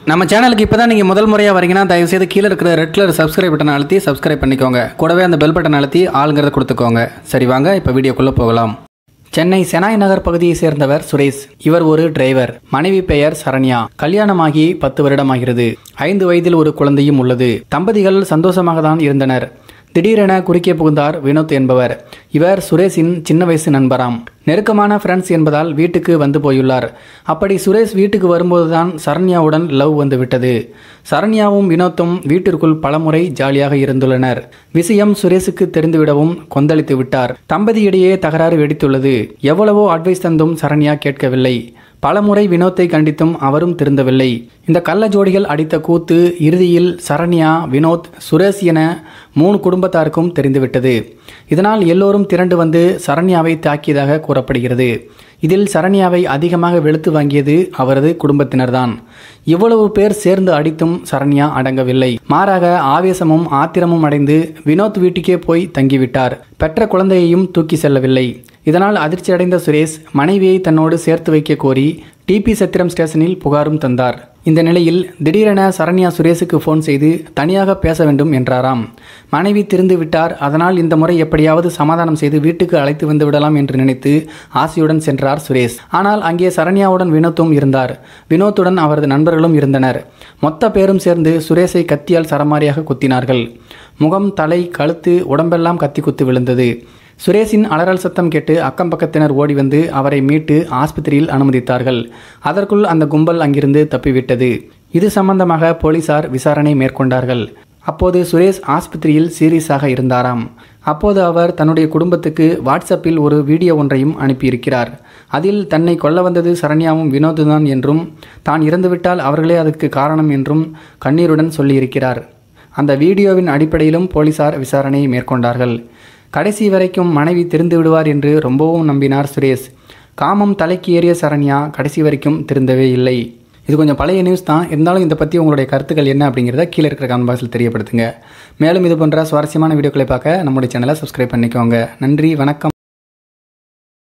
நம்ம சேனலுக்கு இப்போ தான் நீங்கள் முதல் முறையாக வரீங்கன்னா தயவுசெய்து கீழே இருக்கிற ரெட் கலர் சப்ஸ்கிரைப் பட்டன் அழுத்தி சப்ஸ்கிரைப் பண்ணிக்கோங்க கூடவே அந்த பெல் பட்டன் அழுத்தி ஆளுங்கிறத கொடுத்துக்கோங்க சரி வாங்க இப்போ வீடியோக்குள்ளே போகலாம் சென்னை செனாய் நகர் பகுதியை சேர்ந்தவர் சுரேஷ் இவர் ஒரு டிரைவர் மனைவி பெயர் சரண்யா கல்யாணமாகி பத்து வருடமாகிறது ஐந்து வயதில் ஒரு குழந்தையும் உள்ளது தம்பதிகள் சந்தோஷமாக தான் இருந்தனர் திடீரென குறுக்கே புகுந்தார் வினோத் என்பவர் இவர் சுரேஷின் சின்ன வயசு நண்பராம் நெருக்கமான ஃப்ரெண்ட்ஸ் என்பதால் வீட்டுக்கு வந்து போயுள்ளார் அப்படி சுரேஷ் வீட்டுக்கு வரும்போதுதான் சரண்யாவுடன் லவ் வந்து விட்டது சரண்யாவும் வினோத்தும் வீட்டிற்குள் பலமுறை ஜாலியாக இருந்துள்ளனர் விஷயம் சுரேஷுக்கு தெரிந்துவிடவும் கொந்தளித்து விட்டார் தம்பதியிடையே தகராறு வெடித்துள்ளது எவ்வளவோ அட்வைஸ் தந்தும் சரண்யா கேட்கவில்லை பலமுறை வினோத்தை கண்டித்தும் அவரும் திருந்தவில்லை இந்த கள்ள ஜோடிகள் அடித்த கூத்து இறுதியில் சரண்யா வினோத் சுரேஷ் என மூணு குடும்பத்தாருக்கும் தெரிந்துவிட்டது இதனால் எல்லோரும் திரண்டு வந்து சரண்யாவை தாக்கியதாக கூறப்படுகிறது இதில் சரண்யாவை அதிகமாக வெளுத்து வாங்கியது அவரது குடும்பத்தினர்தான் இவ்வளவு பேர் சேர்ந்து அடித்தும் சரண்யா அடங்கவில்லை மாறாக ஆவேசமும் ஆத்திரமும் அடைந்து வினோத் வீட்டுக்கே போய் தங்கிவிட்டார் பெற்ற குழந்தையையும் தூக்கி செல்லவில்லை இதனால் அதிர்ச்சியடைந்த சுரேஷ் மனைவியை தன்னோடு சேர்த்து வைக்க கோரி டிபி சத்திரம் ஸ்டேஷனில் புகாரும் தந்தார் இந்த நிலையில் திடீரென சரண்யா சுரேஷுக்கு ஃபோன் செய்து தனியாக பேச வேண்டும் என்றாராம் மனைவி திருந்து விட்டார் அதனால் இந்த முறை எப்படியாவது சமாதானம் செய்து வீட்டுக்கு அழைத்து வந்து விடலாம் என்று நினைத்து ஆசையுடன் சென்றார் சுரேஷ் ஆனால் அங்கே சரண்யாவுடன் வினோத்தும் இருந்தார் வினோத்துடன் அவரது நண்பர்களும் இருந்தனர் மொத்த பேரும் சேர்ந்து சுரேஷை கத்தியால் சரமாரியாக குத்தினார்கள் முகம் தலை கழுத்து உடம்பெல்லாம் கத்தி குத்து விழுந்தது சுரேஷின் அலறல் சத்தம் கேட்டு அக்கம் பக்கத்தினர் ஓடி வந்து அவரை மீட்டு ஆஸ்பத்திரியில் அனுமதித்தார்கள் அதற்குள் அந்த கும்பல் அங்கிருந்து தப்பிவிட்டது இது சம்பந்தமாக போலீசார் விசாரணை மேற்கொண்டார்கள் அப்போது சுரேஷ் ஆஸ்பத்திரியில் சீரியஸாக இருந்தாராம் அப்போது அவர் தன்னுடைய குடும்பத்துக்கு வாட்ஸ்அப்பில் ஒரு வீடியோ ஒன்றையும் அனுப்பியிருக்கிறார் அதில் தன்னை கொல்ல வந்தது சரண்யாவும் வினோதுதான் என்றும் தான் இறந்துவிட்டால் அவர்களே அதற்கு காரணம் என்றும் கண்ணீருடன் சொல்லியிருக்கிறார் அந்த வீடியோவின் அடிப்படையிலும் போலீசார் விசாரணை மேற்கொண்டார்கள் கடைசி வரைக்கும் மனைவி திருந்து விடுவார் என்று ரொம்பவும் நம்பினார் சுரேஷ் காமம் தலைக்கு ஏறிய சரண்யா கடைசி வரைக்கும் திருந்தவே இல்லை இது கொஞ்சம் பழைய நியூஸ் தான் இருந்தாலும் இதை பற்றி உங்களுடைய கருத்துக்கள் என்ன அப்படிங்கிறத கீழே இருக்கிற கமெண்ட் பாக்ஸில் தெரியப்படுத்துங்க மேலும் இது போன்ற சுவாரஸ்யமான வீடியோக்களை பார்க்க நம்முடைய சேனலை சப்ஸ்கிரைப் பண்ணிக்கோங்க நன்றி வணக்கம்